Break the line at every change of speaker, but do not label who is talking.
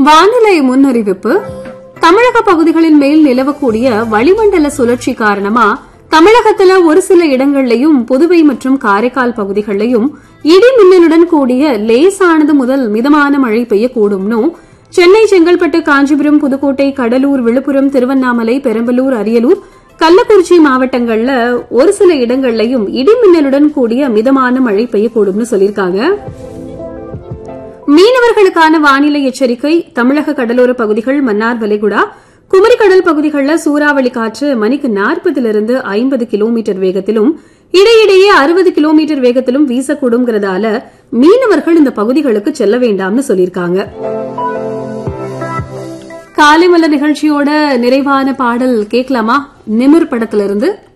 வானிலை முன்னறிவிப்பு தமிழக பகுதிகளின் மேல் நிலவக்கூடிய வளிமண்டல சுழற்சி காரணமா தமிழகத்துல ஒரு சில இடங்கள்லயும் புதுவை மற்றும் காரைக்கால் பகுதிகளிலையும் இடி மின்னலுடன் கூடிய லேசானது முதல் மிதமான மழை பெய்யக்கூடும்னு சென்னை செங்கல்பட்டு காஞ்சிபுரம் புதுக்கோட்டை கடலூர் விழுப்புரம் திருவண்ணாமலை பெரம்பலூர் அரியலூர் கள்ளக்குறிச்சி மாவட்டங்கள்ல ஒரு சில இடங்கள்லயும் இடி மின்னலுடன் கூடிய மிதமான மழை பெய்யக்கூடும்னு சொல்லியிருக்காங்க மீனவர்களுக்கான வானிலை எச்சரிக்கை தமிழக கடலோர பகுதிகள் மன்னார் வளைகுடா குமரி கடல் பகுதிகளில் சூறாவளி காற்று மணிக்கு நாற்பதிலிருந்து ஐம்பது கிலோமீட்டர் வேகத்திலும் இடையிடையே அறுபது கிலோமீட்டர் வேகத்திலும் வீசக்கூடுங்கிறதால மீனவர்கள் இந்த பகுதிகளுக்கு செல்ல வேண்டாம்னு சொல்லியிருக்காங்க காலை மலர் நிகழ்ச்சியோட நிறைவான பாடல் கேட்கலாமா நிமிர் படத்திலிருந்து